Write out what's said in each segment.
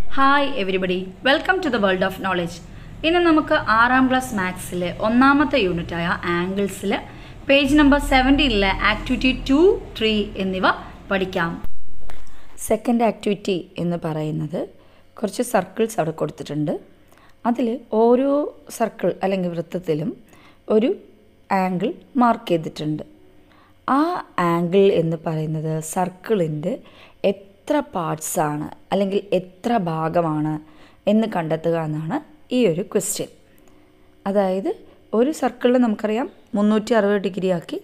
Hi everybody welcome to the world of knowledge ഇന്ന് നമുക്ക് ആറാം ക്ലാസ് മാത്സിലെ ഒന്നാമത്തെ യൂണിറ്റായ ആംഗിൾസിൽ പേജ് നമ്പർ സെവൻറ്റീനിലെ ആക്ടിവിറ്റി ടു ത്രീ എന്നിവ പഠിക്കാം സെക്കൻഡ് ആക്ടിവിറ്റി എന്ന് പറയുന്നത് കുറച്ച് സർക്കിൾസ് അവിടെ കൊടുത്തിട്ടുണ്ട് അതിൽ ഓരോ സർക്കിൾ അല്ലെങ്കിൽ വൃത്തത്തിലും ഒരു ആംഗിൾ മാർക്ക് ചെയ്തിട്ടുണ്ട് ആ ആംഗിൾ എന്ന് പറയുന്നത് സർക്കിളിൻ്റെ എത്ര പാർട്സാണ് അല്ലെങ്കിൽ എത്ര ഭാഗമാണ് എന്ന് കണ്ടെത്തുക എന്നാണ് ഈ ഒരു ക്വസ്റ്റ്യൻ അതായത് ഒരു സർക്കിളിൽ നമുക്കറിയാം മുന്നൂറ്റി അറുപത് ഡിഗ്രി ആക്കി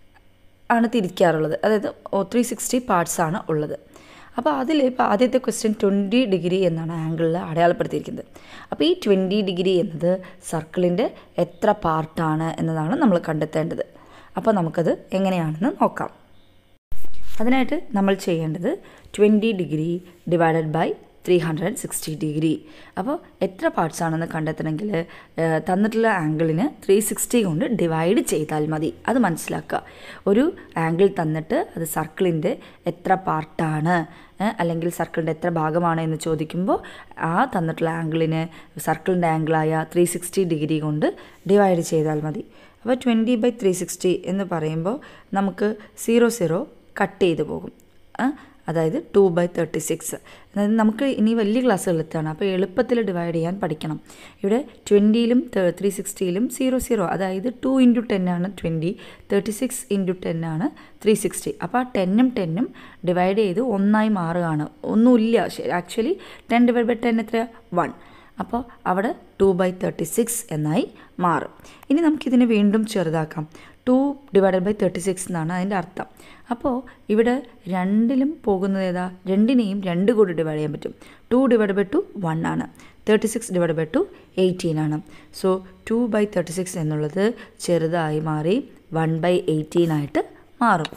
ആണ് തിരിക്കാറുള്ളത് അതായത് ത്രീ സിക്സ്റ്റി പാർട്സ് ആണ് ഉള്ളത് അപ്പോൾ അതിൽ ഇപ്പോൾ ആദ്യത്തെ ക്വസ്റ്റ്യൻ ട്വൻറ്റി ഡിഗ്രി എന്നാണ് ആംഗിളിൽ അടയാളപ്പെടുത്തിയിരിക്കുന്നത് അപ്പോൾ ഈ ട്വൻറ്റി ഡിഗ്രി എന്നത് സർക്കിളിൻ്റെ എത്ര പാർട്ടാണ് എന്നതാണ് നമ്മൾ കണ്ടെത്തേണ്ടത് അപ്പോൾ നമുക്കത് എങ്ങനെയാണെന്ന് നോക്കാം അതിനായിട്ട് നമ്മൾ ചെയ്യേണ്ടത് twenty degree divided by three hundred sixty degree അപ്പോൾ എത്ര പാർട്സ് ആണെന്ന് കണ്ടെത്തണമെങ്കിൽ ഏഹ്, തന്നിട്ടുള്ള ആംഗിളിന് ത്രീ സിക്സ്റ്റി കൊണ്ട് ഡിവൈഡ് ചെയ്താൽ മതി അത് മനസ്സിലാക്കുക ഒരു ആംഗിൾ തന്നിട്ട് അത് സർക്കിളിൻ്റെ എത്ര പാർട്ടാണ് ഏഹ്, അല്ലെങ്കിൽ സർക്കിളിൻ്റെ എത്ര ഭാഗമാണ് എന്ന് ചോദിക്കുമ്പോൾ ആ തന്നിട്ടുള്ള ആംഗിളിന് സർക്കിളിൻ്റെ ആംഗിളായ ത്രീ സിക്സ്റ്റി ഡിഗ്രി കൊണ്ട് ഡിവൈഡ് ചെയ്താൽ മതി അപ്പോൾ ട്വൻറ്റി ബൈ ത്രീ സിക്സ്റ്റി എന്ന് പറയുമ്പോൾ നമുക്ക് സീറോ സീറോ കട്ട് ചെയ്ത് പോകും ആ, അതായത് ടു ബൈ തേർട്ടി സിക്സ് അതായത് നമുക്ക് ഇനി വലിയ ക്ലാസ്സുകളിലെത്താണ് അപ്പോൾ എളുപ്പത്തിൽ ഡിവൈഡ് ചെയ്യാൻ പഠിക്കണം ഇവിടെ ട്വൻറ്റിയിലും ത്രീ സിക്സ്റ്റിയിലും സീറോ സീറോ അതായത് ടു ഇൻറ്റു ടെൻ ആണ് twenty thirty six into ten ആണ് ത്രീ സിക്സ്റ്റി അപ്പോൾ ആ ടെന്നും ടെന്നും ഡിവൈഡ് ചെയ്ത് ഒന്നായി മാറുകയാണ് ഒന്നുമില്ല actually ten divide by ten എത്ര വൺ അപ്പോൾ അവിടെ ടു ബൈ തേർട്ടി സിക്സ് എന്നായി മാറും ഇനി നമുക്കിതിനെ വീണ്ടും ചെറുതാക്കാം two divided by thirty six എന്നാണ് അതിൻ്റെ അർത്ഥം അപ്പോൾ ഇവിടെ രണ്ടിലും പോകുന്നത് ഏതാ രണ്ടിനെയും രണ്ട് കൂടി ഡിവൈഡ് ചെയ്യാൻ പറ്റും two divide by two one ആണ് thirty six divide by two eighteen ആണ് so two by thirty six എന്നുള്ളത് ചെറുതായി മാറി വൺ ബൈ എയ്റ്റീൻ ആയിട്ട് മാറും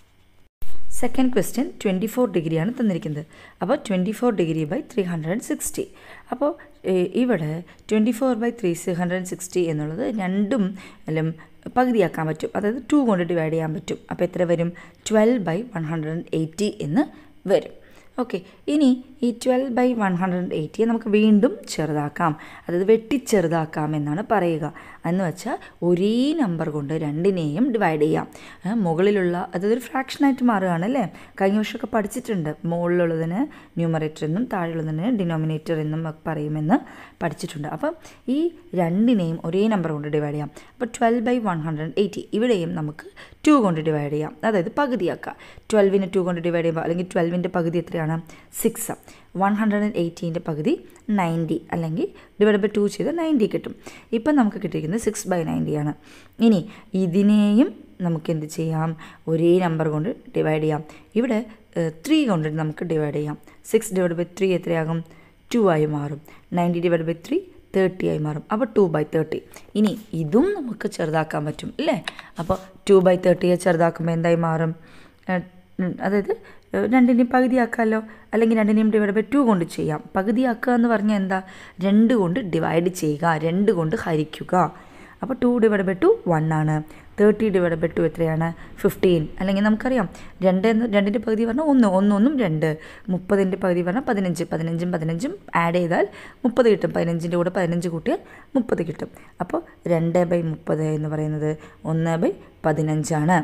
സെക്കൻഡ് ക്വസ്റ്റ്യൻ ട്വൻറ്റി ഫോർ ഡിഗ്രിയാണ് തന്നിരിക്കുന്നത് അപ്പോൾ twenty four degree by three hundred sixty അപ്പോൾ ഏഹ്, ഇവിടെ twenty four by three hundred sixty എന്നുള്ളത് രണ്ടും എല്ലാം പകുതിയാക്കാൻ പറ്റും അതായത് ടു കൊണ്ട് ഡിവൈഡ് ചെയ്യാൻ പറ്റും അപ്പോൾ എത്ര വരും twelve by one hundred eighty എന്ന് വരും ഓക്കെ ഇനി ഈ ട്വൽവ് ബൈ വൺ ഹൺഡ്രഡ് എയ്റ്റിയെ നമുക്ക് വീണ്ടും ചെറുതാക്കാം അതായത് വെട്ടിച്ചെറുതാക്കാം എന്നാണ് പറയുക എന്ന് വെച്ചാൽ ഒരേ നമ്പർ കൊണ്ട് രണ്ടിനെയും ഡിവൈഡ് ചെയ്യാം ഏ, മുകളിലുള്ള അതൊരു ഫ്രാക്ഷനായിട്ട് മാറുകയാണ് അല്ലേ കഴിഞ്ഞ വർഷമൊക്കെ പഠിച്ചിട്ടുണ്ട് മുകളിലുള്ളതിന് ന്യൂമറേറ്റർ എന്നും താഴെയുള്ളതിന് ഡിനോമിനേറ്റർ എന്നും ഒക്കെ പറയുമെന്ന് പഠിച്ചിട്ടുണ്ട് അപ്പം ഈ രണ്ടിനെയും ഒരേ നമ്പർ കൊണ്ട് ഡിവൈഡ് ചെയ്യാം അപ്പോൾ twelve by one hundred eighty ഇവിടെയും നമുക്ക് ടു കൊണ്ട് ഡിവൈഡ് ചെയ്യാം അതായത് പകുതിയാക്കുക ട്വൽവിന് ടു കൊണ്ട് ഡിവൈഡ് ചെയ്യുമ്പോൾ അല്ലെങ്കിൽ ട്വൽവിൻ്റെ പകുതി എത്രയാണ് സിക്സ് വൺ ഹൺഡ്രഡ് ആൻഡ് എയ്റ്റീൻ്റെ പകുതി നയൻറ്റി അല്ലെങ്കിൽ ഡിവൈഡ് ബൈ ടു ചെയ്ത് നയൻറ്റി കിട്ടും ഇപ്പം നമുക്ക് കിട്ടിയിരിക്കുന്നത് സിക്സ് ബൈ നയൻറ്റിയാണ് ഇനി ഇതിനെയും നമുക്ക് എന്ത് ചെയ്യാം ഒരേ നമ്പർ കൊണ്ട് ഡിവൈഡ് ചെയ്യാം ഇവിടെ ത്രീ കൊണ്ട് നമുക്ക് ഡിവൈഡ് ചെയ്യാം സിക്സ് ഡിവൈഡ് ബൈ ത്രീ എത്രയാകും ടു ആയി മാറും ninety divide by three thirty ആയി മാറും അപ്പോൾ ടു ബൈ തേർട്ടി ഇനി ഇതും നമുക്ക് ചെറുതാക്കാൻ പറ്റും അല്ലേ അപ്പോൾ ടു ബൈ തേർട്ടിയെ ചെറുതാക്കുമ്പോൾ എന്തായി മാറും ഏഹ്, ഉം, അതായത് ഏഹ്, രണ്ടിനെയും പകുതിയാക്കാമല്ലോ അല്ലെങ്കിൽ രണ്ടിനെയും ഡിവൈഡ് ബൈ ടു കൊണ്ട് ചെയ്യാം പകുതിയാക്കുക എന്ന് പറഞ്ഞാൽ എന്താ രണ്ട് കൊണ്ട് ഡിവൈഡ് ചെയ്യുക രണ്ട് കൊണ്ട് ഹരിക്കുക അപ്പോൾ two divide by two one ആണ് തേർട്ടി ഡിവൈഡ് ബൈ ടു എത്രയാണ് ഫിഫ്റ്റീൻ അല്ലെങ്കിൽ നമുക്കറിയാം രണ്ട് എന്ന് രണ്ടിൻ്റെ പകുതി പറഞ്ഞാൽ ഒന്ന് ഒന്നൊന്നും രണ്ട് മുപ്പതിൻ്റെ പകുതി പറഞ്ഞാൽ പതിനഞ്ച് പതിനഞ്ചും പതിനഞ്ചും ആഡ് ചെയ്താൽ മുപ്പത് കിട്ടും പതിനഞ്ചിൻ്റെ കൂടെ പതിനഞ്ച് കൂട്ടിയാൽ മുപ്പത് കിട്ടും അപ്പോൾ രണ്ട് ബൈ മുപ്പത് എന്ന് പറയുന്നത് ഒന്ന് ബൈ പതിനഞ്ചാണ്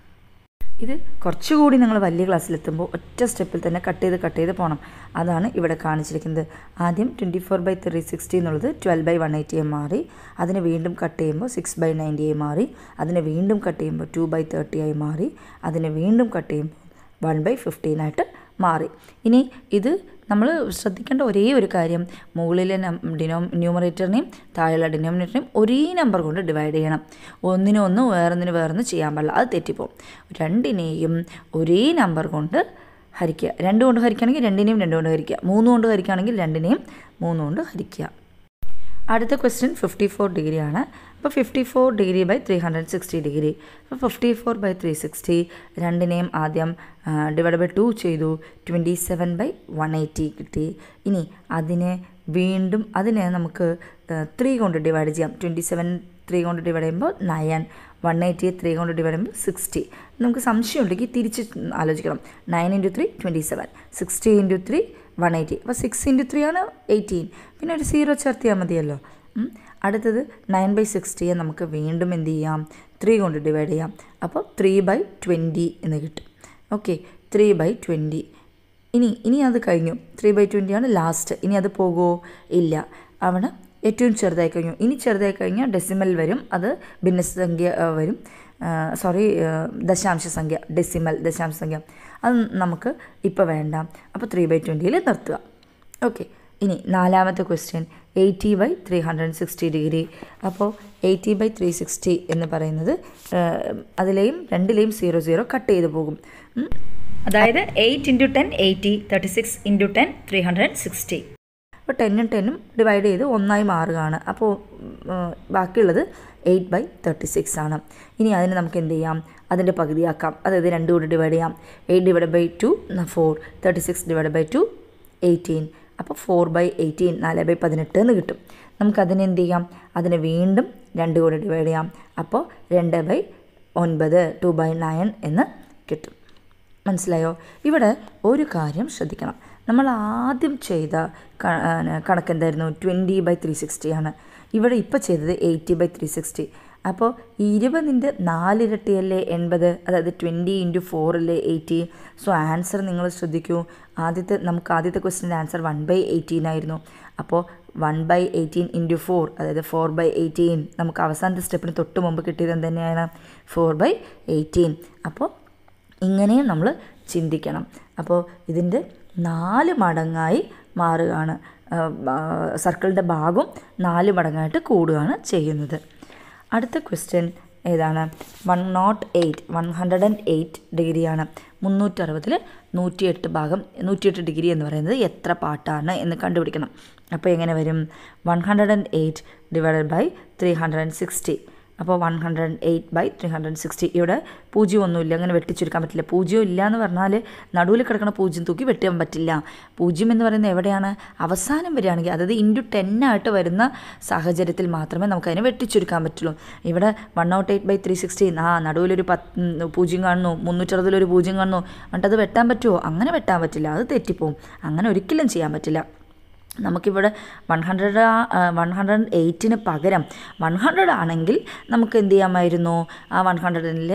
ഇത് കുറച്ചുകൂടി നിങ്ങൾ വലിയ ക്ലാസ്സിലെത്തുമ്പോൾ ഒറ്റ സ്റ്റെപ്പിൽ തന്നെ കട്ട് ചെയ്ത് കട്ട് ചെയ്ത് പോകണം അതാണ് ഇവിടെ കാണിച്ചിരിക്കുന്നത് ആദ്യം twenty four by three sixty എന്നുള്ളത് ട്വൽവ് ബൈ വൺ എയ്റ്റി ആയി മാറി അതിനെ വീണ്ടും കട്ട് ചെയ്യുമ്പോൾ സിക്സ് ബൈ നയൻറ്റി ആയി മാറി അതിനെ വീണ്ടും കട്ട് ചെയ്യുമ്പോൾ ടു ബൈ തേർട്ടി ആയി മാറി അതിനെ വീണ്ടും കട്ട് ചെയ്യുമ്പോൾ വൺ ബൈ ഫിഫ്റ്റീൻ ആയിട്ട് മാറി ഇനി ഇത് നമ്മൾ ശ്രദ്ധിക്കേണ്ട ഒരേ ഒരു കാര്യം മുകളിലെ ഡിനോ ന്യൂമറേറ്ററിനെയും താഴെയുള്ള ഡിനോമിനേറ്ററിനെയും ഒരേ നമ്പർ കൊണ്ട് ഡിവൈഡ് ചെയ്യണം ഒന്നിനും ഒന്ന് വേറൊന്നിന് വേറൊന്ന് ചെയ്യാൻ പാടില്ല അത് തെറ്റിപ്പോവും രണ്ടിനെയും ഒരേ നമ്പർ കൊണ്ട് ഹരിക്കുക രണ്ട് കൊണ്ട് ഹരിക്കുകയാണെങ്കിൽ രണ്ടിനെയും രണ്ട് കൊണ്ട് ഹരിക്കുക മൂന്ന് കൊണ്ട് ഹരിക്കുകയാണെങ്കിൽ രണ്ടിനെയും മൂന്ന് കൊണ്ട് ഹരിക്കുക അടുത്ത ക്വസ്റ്റ്യൻ ഫിഫ്റ്റി ഫോർ ഡിഗ്രിയാണ് അപ്പോൾ fifty four degree by three hundred sixty degree അപ്പോൾ fifty four by three sixty രണ്ടിനെയും ആദ്യം ഡിവൈഡ് ബൈ ടു ചെയ്തു twenty seven by one eighty കിട്ടി ഇനി അതിനെ വീണ്ടും അതിനെ നമുക്ക് ത്രീ കൊണ്ട് ഡിവൈഡ് ചെയ്യാം ട്വൻറ്റി സെവൻ ത്രീ കൊണ്ട് ഡിവൈഡ് ചെയ്യുമ്പോൾ നയൻ വൺ എയ്റ്റി ത്രീ കൊണ്ട് ഡിവൈഡ് ചെയ്യുമ്പോൾ സിക്സ്റ്റി നമുക്ക് സംശയം ഉണ്ടെങ്കിൽ തിരിച്ച് ആലോചിക്കണം nine into three twenty seven sixty into three one eighty അപ്പോൾ സിക്സ് ഇൻറ്റു ത്രീ ആണ് എയ്റ്റീൻ പിന്നെ ഒരു സീറോ ചേർത്തിയാൽ മതിയല്ലോ ഉം. അടുത്തത് നയൻ ബൈ സിക്സ്റ്റിയെ നമുക്ക് വീണ്ടും എന്ത് ചെയ്യാം ത്രീ കൊണ്ട് ഡിവൈഡ് ചെയ്യാം അപ്പോൾ ത്രീ ബൈ ട്വൻറ്റി എന്ന് കിട്ടും ഓക്കെ ത്രീ ബൈ ട്വൻറ്റി ഇനി ഇനി അത് കഴിഞ്ഞു ത്രീ ബൈ ട്വൻറ്റി ആണ് ലാസ്റ്റ് ഇനി അത് പോകുമോ ഇല്ല അവിടെ ഏറ്റവും ചെറുതായി കഴിഞ്ഞു ഇനി ചെറുതായി കഴിഞ്ഞാൽ ഡെസിമൽ വരും അത് ഭിന്നസംഖ്യ ആ, വരും സോറി ദശാംശ സംഖ്യ ഡെസിമൽ ദശാംശ സംഖ്യ അത് നമുക്ക് ഇപ്പോൾ വേണ്ട അപ്പോൾ ത്രീ ബൈ ട്വൻറ്റിയിൽ നിർത്തുക ഓക്കെ ഇനി നാലാമത്തെ question eighty by three hundred sixty degree അപ്പോൾ എയ്റ്റി ബൈ ത്രീ സിക്സ്റ്റി എന്ന് പറയുന്നത് ആ, അതിലെയും രണ്ടിലെയും സീറോ സീറോ കട്ട് ചെയ്ത് പോകും ഉം. അതായത് eight into ten eighty thirty six into ten three hundred sixty അപ്പോൾ ടെന്നും ടെന്നും ഡിവൈഡ് ചെയ്ത് ഒന്നായി മാറുകയാണ് അപ്പോൾ ഉം, ബാക്കിയുള്ളത് എയ്റ്റ് ബൈ തേർട്ടി സിക്സ് ആണ് ഇനി അതിന് നമുക്ക് എന്ത് ചെയ്യാം അതിൻ്റെ പകുതിയാക്കാം അതായത് രണ്ടും കൂടി ഡിവൈഡ് ചെയ്യാം eight divide by two four thirty six divide by two eighteen അപ്പോൾ ഫോർ ബൈ എയ്റ്റീൻ നാല് ബൈ പതിനെട്ട് എന്ന് കിട്ടും നമുക്കതിനെ എന്ത് ചെയ്യാം അതിനെ വീണ്ടും രണ്ട് കൂടി ഡിവൈഡ് ചെയ്യാം അപ്പോൾ രണ്ട് ബൈ ഒൻപത് ടു ബൈ നയൻ എന്ന് കിട്ടും മനസ്സിലായോ ഇവിടെ ഒരു കാര്യം ശ്രദ്ധിക്കണം നമ്മൾ ആദ്യം ചെയ്ത ക- ആ, കണക്ക് എന്തായിരുന്നു ട്വൻറ്റി ബൈ ത്രീ സിക്സ്റ്റി ആണ് ഇവിടെ ഇപ്പോൾ ചെയ്തത് എയ്റ്റി ബൈ ത്രീ സിക്സ്റ്റി അപ്പോൾ ഇരുപതിൻ്റെ നാലിരട്ടിയല്ലേ എൺപത് അതായത് ട്വൻറ്റി ഇൻറ്റു ഫോറല്ലേ എയ്റ്റി സോ ആൻസർ നിങ്ങൾ ശ്രദ്ധിക്കൂ ആദ്യത്തെ നമുക്ക് ആദ്യത്തെ ക്വസ്റ്റിൻ്റെ ആൻസർ വൺ ബൈ എയ്റ്റീൻ ആയിരുന്നു അപ്പോൾ one by eighteen into four അതായത് ഫോർ ബൈ എയ്റ്റീൻ നമുക്ക് അവസാനത്തെ സ്റ്റെപ്പിന് തൊട്ട് മുമ്പ് കിട്ടിയത് എന്ത് തന്നെയാണ് ഫോർ ബൈ എയ്റ്റീൻ അപ്പോൾ ഇങ്ങനെയും നമ്മൾ ചിന്തിക്കണം അപ്പോൾ ഇതിൻ്റെ നാല് മടങ്ങായി മാറുകയാണ് സർക്കിളിൻ്റെ ഭാഗം നാല് മടങ്ങായിട്ട് കൂടുകയാണ് ചെയ്യുന്നത് അടുത്ത ക്വസ്റ്റ്യൻ ഏതാണ് one nought eight one hundred and eight ഡിഗ്രിയാണ് മുന്നൂറ്ററുപതിൽ നൂറ്റിയെട്ട് ഭാഗം നൂറ്റിയെട്ട് ഡിഗ്രി എന്ന് പറയുന്നത് എത്ര പാട്ടാണ് എന്ന് കണ്ടുപിടിക്കണം അപ്പോൾ എങ്ങനെ വരും one hundred and eight divided by three hundred and sixty അപ്പോൾ one hundred and eight by three hundred sixty ഇവിടെ പൂജ്യം ഒന്നുമില്ല അങ്ങനെ വെട്ടിച്ചുരുക്കാൻ പറ്റില്ല പൂജ്യം ഇല്ല എന്ന് പറഞ്ഞാൽ നടുവിൽ കിടക്കുന്ന പൂജ്യം തൂക്കി വെട്ടാൻ പറ്റില്ല പൂജ്യം എന്ന് പറയുന്നത് എവിടെയാണ് അവസാനം വരികയാണെങ്കിൽ അതായത് ഇൻറ്റു ടെൻ ആയിട്ട് വരുന്ന സാഹചര്യത്തിൽ മാത്രമേ നമുക്ക് അതിനെ വെട്ടിച്ചുരുക്കാൻ പറ്റുള്ളൂ ഇവിടെ one nought eight by three sixty ആ നടുവിലൊരു പത്ത് ഉം, പൂജ്യം കാണുന്നു മുന്നൂറ്ററുപതിലൊരു പൂജ്യം കാണുന്നു എന്നിട്ട് അത് വെട്ടാൻ പറ്റുമോ അങ്ങനെ വെട്ടാൻ പറ്റില്ല അത് തെറ്റിപ്പോവും അങ്ങനെ ഒരിക്കലും ചെയ്യാൻ പറ്റില്ല നമുക്കിവിടെ വൺ ഹൺഡ്രഡ് വൺ ഹൺഡ്രഡ് എയ്റ്റിന് പകരം വൺ ഹൺഡ്രഡ് ആണെങ്കിൽ നമുക്ക് എന്ത് ചെയ്യാമായിരുന്നു ആ വൺ ഹൺഡ്രഡിൽ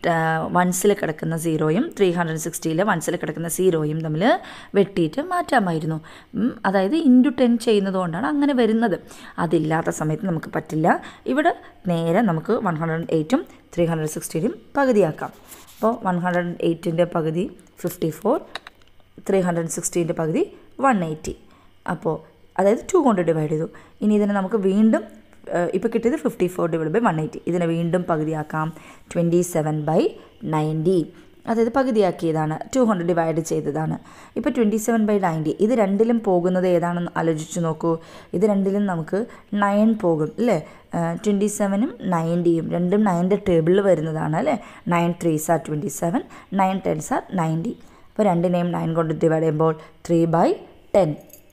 വൺസിൽ കിടക്കുന്ന സീറോയും ത്രീ ഹൺഡ്രഡ് സിക്സ്റ്റിയിൽ വൺസിൽ കിടക്കുന്ന സീറോയും തമ്മിൽ വെട്ടിയിട്ട് മാറ്റാമായിരുന്നു ഉം, അതായത് ഇൻറ്റു ടെൻ ചെയ്യുന്നത് കൊണ്ടാണ് അങ്ങനെ വരുന്നത് അതില്ലാത്ത സമയത്ത് നമുക്ക് പറ്റില്ല ഇവിടെ നേരെ നമുക്ക് വൺ ഹൺഡ്രഡ് എയ്റ്റും ത്രീ ഹൺഡ്രഡ് സിക്സ്റ്റിയും പകുതിയാക്കാം അപ്പോൾ വൺ ഹൺഡ്രഡ് എയ്റ്റിൻ്റെ പകുതി ഫിഫ്റ്റി ഫോർ ത്രീ ഹൺഡ്രഡ് സിക്സ്റ്റീൻ്റെ പകുതി വൺ എയ്റ്റി അപ്പോൾ അതായത് ടു കൊണ്ട് ഡിവൈഡ് ചെയ്തു ഇനി ഇതിനെ നമുക്ക് വീണ്ടും ഇപ്പോൾ കിട്ടിയത് fifty four divide by one eighty ഇതിനെ വീണ്ടും പകുതിയാക്കാം ട്വൻറ്റി സെവൻ ബൈ നയൻറ്റി അതായത് പകുതിയാക്കിയതാണ് ടു കൊണ്ട് ഡിവൈഡ് ചെയ്തതാണ് ഇപ്പോൾ ട്വൻറ്റി സെവൻ ബൈ നയൻറ്റി ഇത് രണ്ടിലും പോകുന്നത് ഏതാണെന്ന് ആലോചിച്ച് നോക്കൂ ഇത് രണ്ടിലും നമുക്ക് നയൻ പോകും അല്ലേ ട്വൻറ്റി സെവനും നയൻറ്റിയും രണ്ടും നയൻ്റെ ടേബിളിൽ വരുന്നതാണ് അല്ലേ nine threes are twenty seven nine tens are ninety അപ്പോൾ രണ്ടിനെയും നയൻ കൊണ്ട് ഡിവൈഡ് ചെയ്യുമ്പോൾ ത്രീ ബൈ ടെൻ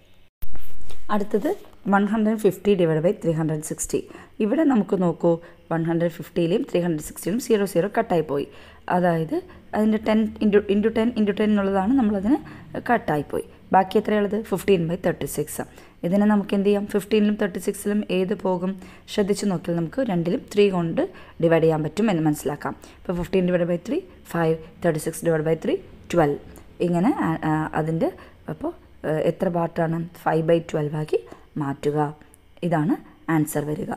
അടുത്തത് one hundred fifty divide by three hundred sixty ഇവിടെ നമുക്ക് നോക്കൂ വൺ ഹൺഡ്രഡ് ഫിഫ്റ്റിയിലെയും ത്രീ ഹൺഡ്രഡ് സിക്സ്റ്റിയിലും സീറോ സീറോ കട്ടായി പോയി അതായത് അതിൻ്റെ ten into into ten into ten എന്നുള്ളതാണ് നമ്മളതിന് കട്ടായിപ്പോയി ബാക്കി എത്രയുള്ളത് ഫിഫ്റ്റീൻ ബൈ തേർട്ടി സിക്സ് ഇതിനെ നമുക്ക് എന്ത് ചെയ്യാം ഫിഫ്റ്റീനിലും തേർട്ടി സിക്സിലും ഏത് പോകും ശ്രദ്ധിച്ച് നോക്കിയാൽ നമുക്ക് രണ്ടിലും ത്രീ കൊണ്ട് ഡിവൈഡ് ചെയ്യാൻ പറ്റും എന്ന് മനസ്സിലാക്കാം ഇപ്പോൾ fifteen divide by three five thirty six divide by three twelve ഇങ്ങനെ ആ, ആ, അതിൻ്റെ അപ്പോൾ ഏഹ്, എത്ര പാർട്ടാണ് ഫൈവ് ബൈ ട്വൽവ് ആക്കി മാറ്റുക ഇതാണ് ആൻസർ വരിക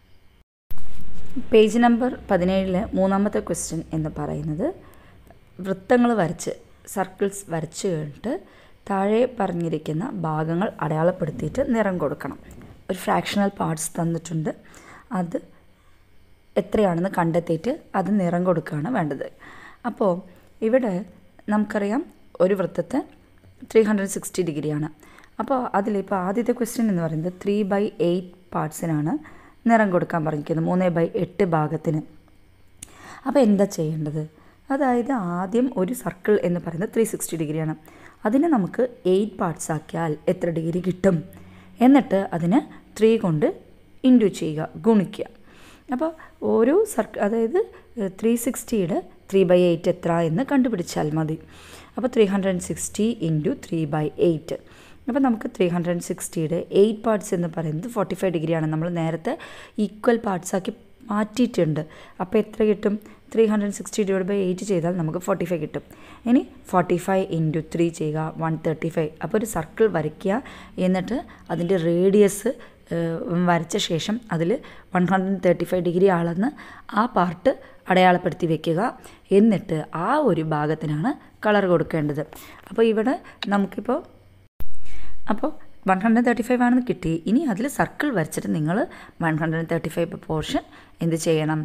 പേജ് നമ്പർ പതിനേഴിലെ മൂന്നാമത്തെ ക്വസ്റ്റ്യൻ എന്ന് പറയുന്നത് വൃത്തങ്ങൾ വരച്ച് സർക്കിൾസ് വരച്ച് കഴിഞ്ഞിട്ട് താഴെ പറഞ്ഞിരിക്കുന്ന ഭാഗങ്ങൾ അടയാളപ്പെടുത്തിയിട്ട് നിറം കൊടുക്കണം ഒരു ഫ്രാക്ഷണൽ പാർട്സ് തന്നിട്ടുണ്ട് അത് എത്രയാണെന്ന് കണ്ടെത്തിയിട്ട് അത് നിറം കൊടുക്കുകയാണ് വേണ്ടത് അപ്പോൾ ഇവിടെ നമുക്കറിയാം ഒരു വൃത്തത്തെ ത്രീ ഹൺഡ്രഡ് സിക്സ്റ്റി ഡിഗ്രിയാണ് അപ്പോൾ അതിലിപ്പോൾ ആദ്യത്തെ ക്വസ്റ്റ്യൻ എന്ന് പറയുന്നത് ത്രീ ബൈ എയ്റ്റ് പാർട്സിനാണ് നിറം കൊടുക്കാൻ പറഞ്ഞിരിക്കുന്നത് മൂന്ന് ബൈ എട്ട് ഭാഗത്തിന് അപ്പോൾ എന്താ ചെയ്യേണ്ടത് അതായത് ആദ്യം ഒരു സർക്കിൾ എന്ന് പറയുന്നത് ത്രീ സിക്സ്റ്റി ഡിഗ്രിയാണ് അതിനെ നമുക്ക് എയ്റ്റ് പാർട്സ് ആക്കിയാൽ എത്ര ഡിഗ്രി കിട്ടും എന്നിട്ട് അതിന് ത്രീ കൊണ്ട് ഇൻഡു ചെയ്യുക ഗുണിക്കുക അപ്പോൾ ഓരോ സർക്കിൾ അതായത് ത്രീ സിക്സ്റ്റിയുടെ ത്രീ ബൈ എയ്റ്റ് എത്ര എന്ന് കണ്ടുപിടിച്ചാൽ മതി അപ്പോൾ three hundred and sixty into three by eight അപ്പോൾ നമുക്ക് ത്രീ ഹൺഡ്രഡ് ആൻഡ് സിക്സ്റ്റിയുടെ എയ്റ്റ് പാർട്സ് എന്ന് പറയുന്നത് ഫോർട്ടി ഫൈവ് ഡിഗ്രിയാണ് നമ്മൾ നേരത്തെ ഈക്വൽ പാർട്സ് ആക്കി മാറ്റിയിട്ടുണ്ട് അപ്പോൾ എത്ര കിട്ടും three hundred sixty divide by eight ചെയ്താൽ നമുക്ക് ഫോർട്ടി ഫൈവ് കിട്ടും ഇനി ഫോർട്ടി ഫൈവ് ഇൻറ്റു ത്രീ ചെയ്യുക വൺ തേർട്ടി ഫൈവ് അപ്പോൾ ഒരു സർക്കിൾ വരയ്ക്കുക എന്നിട്ട് അതിൻ്റെ റേഡിയസ് വരച്ച ശേഷം അതിൽ one hundred thirty five degree അളന്ന് ആ പാർട്ട് അടയാളപ്പെടുത്തി വെക്കുക എന്നിട്ട് ആ ഒരു ഭാഗത്തിനാണ് കളർ കൊടുക്കേണ്ടത് അപ്പോൾ ഇവിടെ നമുക്കിപ്പോൾ അപ്പോൾ വൺ ഹൺഡ്രഡ് തേർട്ടി ഫൈവ് ആണെന്ന് കിട്ടി ഇനി അതിൽ സർക്കിൾ വരച്ചിട്ട് നിങ്ങൾ one hundred thirty five portion എന്ത് ചെയ്യണം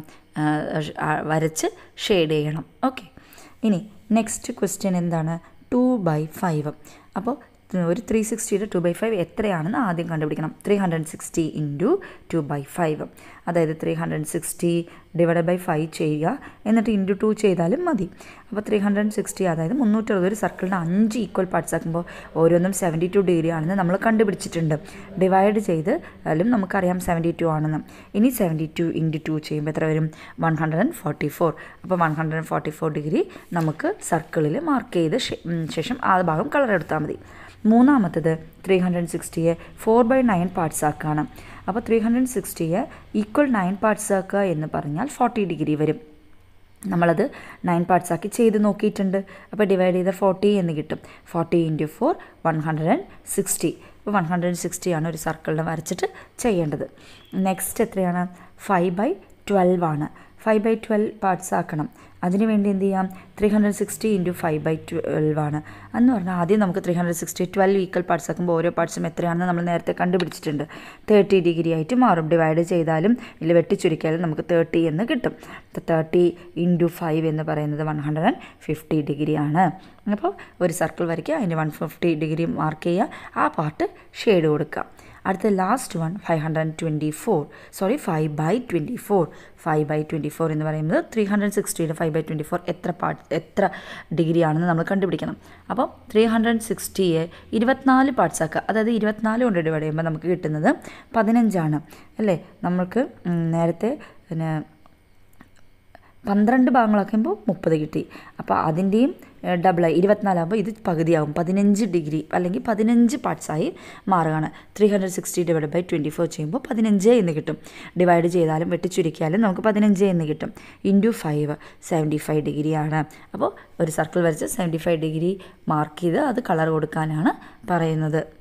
വരച്ച് ഷെയ്ഡ് ചെയ്യണം ഓക്കെ ഇനി നെക്സ്റ്റ് ക്വസ്റ്റ്യൻ എന്താണ് ടു ബൈ ഫൈവ് അപ്പോൾ ഒരു ത്രീ സിക്സ്റ്റിയുടെ ടു ബൈ ഫൈവ് എത്രയാണെന്ന് ആദ്യം കണ്ടുപിടിക്കണം three hundred sixty into two by five അതായത് three hundred sixty divide by five ചെയ്യുക എന്നിട്ട് ഇൻറ്റു ടു ചെയ്താലും മതി അപ്പോൾ ത്രീ ഹൺഡ്രഡ് സിക്സ്റ്റി അതായത് മുന്നൂറ്ററുപത് ഒരു സർക്കിളിൻ്റെ അഞ്ച് ഈക്വൽ പാർട്സ് ആക്കുമ്പോൾ ഓരോന്നും സെവൻറ്റി ടു ഡിഗ്രി ആണെന്ന് നമ്മൾ കണ്ടുപിടിച്ചിട്ടുണ്ട് ഡിവൈഡ് ചെയ്ത് അതിലും നമുക്കറിയാം സെവൻറ്റി ടു ആണെന്ന് ഇനി സെവൻറ്റി ടു ഇൻറ്റു ടു ചെയ്യുമ്പോൾ എത്ര വരും one hundred and forty four അപ്പോൾ one hundred and forty four degree നമുക്ക് സർക്കിളിൽ മാർക്ക് ചെയ്ത് ശേഷം ആ ഭാഗം കളർ എടുത്താൽ മതി മൂന്നാമത്തത് ത്രീ ഹൺഡ്രഡ് സിക്സ്റ്റിയെ ഫോർ ബൈ നയൻ പാർട്സ് ആക്കാണ് അപ്പോൾ ത്രീ ഹൺഡ്രഡ് സിക്സ്റ്റിയെ ഈക്വൽ നയൻ പാർട്സ് ആക്കുക എന്ന് പറഞ്ഞാൽ ഫോർട്ടി ഡിഗ്രി വരും നമ്മളത് നയൻ പാർട്സ് ആക്കി ചെയ്ത് നോക്കിയിട്ടുണ്ട് അപ്പോൾ ഡിവൈഡ് ചെയ്ത ഫോർട്ടി എന്ന് കിട്ടും forty into four one hundred and sixty അപ്പോൾ വൺ ഹൺഡ്രഡ് ആൻഡ് സിക്സ്റ്റി ആണ് ഒരു സർക്കിളിനെ വരച്ചിട്ട് ചെയ്യേണ്ടത് നെക്സ്റ്റ് എത്രയാണ് ഫൈവ് ബൈ ട്വൽവ് ആണ് ഫൈവ് ബൈ ട്വൽവ് പാർട്സ് ആക്കണം അതിന് വേണ്ടി എന്ത് ചെയ്യാം three hundred sixty into five by twelve ആണ് എന്ന് പറഞ്ഞാൽ ആദ്യം നമുക്ക് three hundred sixty twelve equal parts ആക്കുമ്പോൾ ഓരോ പാർട്സും എത്രയാണെന്ന് നമ്മൾ നേരത്തെ കണ്ടുപിടിച്ചിട്ടുണ്ട് തേർട്ടി ഡിഗ്രി ആയിട്ട് മാറും ഡിവൈഡ് ചെയ്താലും ഇല്ല വെട്ടിച്ചുരുക്കിയാലും നമുക്ക് തേർട്ടി എന്ന് കിട്ടും തേർട്ടി ഇൻറ്റു ഫൈവ് എന്ന് പറയുന്നത് one hundred and fifty degree ആണ് അപ്പോൾ ഒരു സർക്കിൾ വരയ്ക്കുക അതിന് വൺ ഫിഫ്റ്റി ഡിഗ്രി മാർക്ക് ചെയ്യുക ആ പാർട്ട് ഷെയ്ഡ് കൊടുക്കുക അടുത്ത last one five hundred and twenty four sorry five by twenty four five by twenty four എന്ന് പറയുന്നത് ത്രീ ഹൺഡ്രഡ് സിക്സ്റ്റിയുടെ ഫൈവ് ബൈ ട്വൻറ്റി ഫോർ എത്ര പാർട്ട് എത്ര ഡിഗ്രി ആണെന്ന് നമ്മൾ കണ്ടുപിടിക്കണം അപ്പോൾ ത്രീ ഹൺഡ്രഡ് സിക്സ്റ്റിയെ ഇരുപത്തിനാല് പാർട്സ് ആക്കുക അതായത് ഇരുപത്തിനാല് കൊണ്ട് ഡിവൈഡ് ചെയ്യുമ്പോൾ നമുക്ക് കിട്ടുന്നത് പതിനഞ്ചാണ് അല്ലേ നമുക്ക് നേരത്തെ പിന്നെ പന്ത്രണ്ട് ഭാഗങ്ങളാക്കുമ്പോൾ മുപ്പത് കിട്ടി അപ്പോൾ അതിൻ്റെയും ഡബിളായി ഇരുപത്തിനാലാകുമ്പോൾ ഇത് പകുതിയാകും പതിനഞ്ച് ഡിഗ്രി അല്ലെങ്കിൽ പതിനഞ്ച് പാർട്സായി മാറുകയാണ് three hundred sixty divide by twenty four ചെയ്യുമ്പോൾ പതിനഞ്ച് എന്ന് കിട്ടും ഡിവൈഡ് ചെയ്താലും വെട്ടിച്ചുരുക്കിയാലും നമുക്ക് പതിനഞ്ച് എന്ന് കിട്ടും ഇൻറ്റു ഫൈവ് സെവൻറ്റി ഫൈവ് ഡിഗ്രിയാണ് അപ്പോൾ ഒരു സർക്കിൾ വരച്ച് സെവൻറ്റി ഫൈവ് ഡിഗ്രി മാർക്ക് ചെയ്ത് അത് കളർ കൊടുക്കാനാണ് പറയുന്നത്